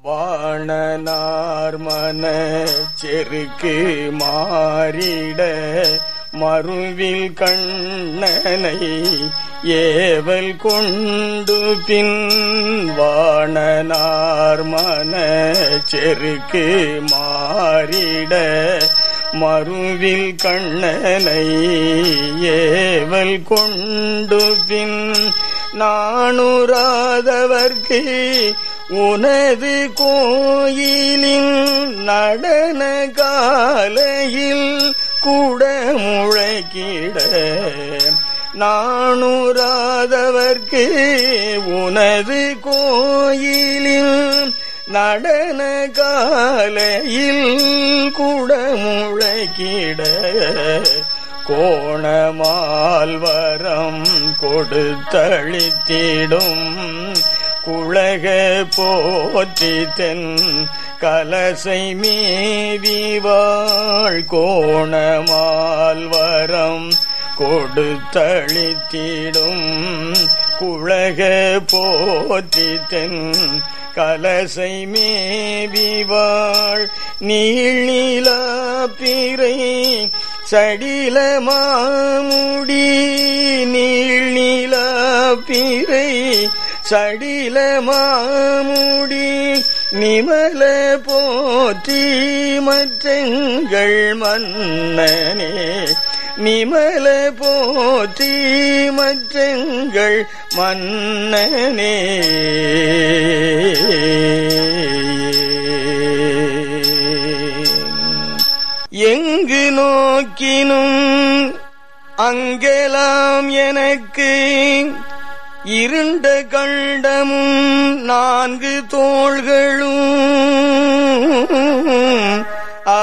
வாணனார் மன செருக்கு மாறிட மறுவில் கண்ணனை ஏவல் கொண்டு பின் வாணனார் மன செருக்கு மாறிட மறுவில் கண்ணனை ஏவல் கொண்டு பின் நாணுராதவர்க்கு உனது கோயிலின் நடன காலையில் கூட முழக்கிட நாணுராதவர்க்கு உனது கோயிலில் நடன காலையில் கூட முழக்கிட கோணமால்வரம் கொடுத்தளித்திடும் குழக போற்றி தென் கலசை மேவிவாள் கோணமால்வரம் கொடுத்தளித்திடும் குழக போற்றி தென் கலசை மேவிவாள் நீழ்நிலா பிறை சடில மாமுடி நீழ்நிலா பிறை சடில மாமுடி நிமல போற்றி மற்றங்கள் மன்னனே நிமல போற்றி மற்றங்கள் மன்னனே எங்கு நோக்கினும் அங்கெலாம் எனக்கு இருண்ட கண்டமும் நான்கு தோள்களும் ஆ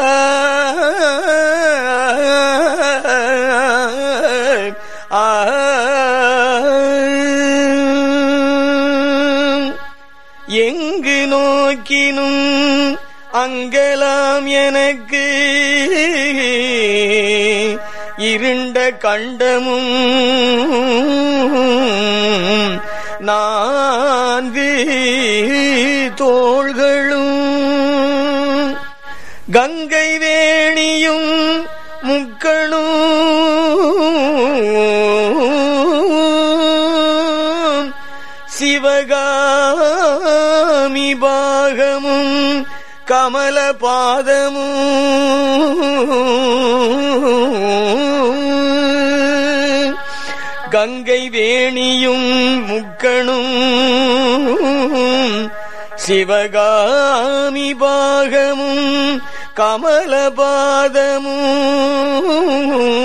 எங்கு நோக்கினும் அங்கெலாம் எனக்கு இருண்ட கண்டமும் நான்கு தோள்களும் கங்கை வேணியும் முக்கணும் சிவகாமி பாகமும் கமல பாதமும் கங்கை வேணியும் முக்கணும் சிவகாமி பாகமும் கமல பாதமும்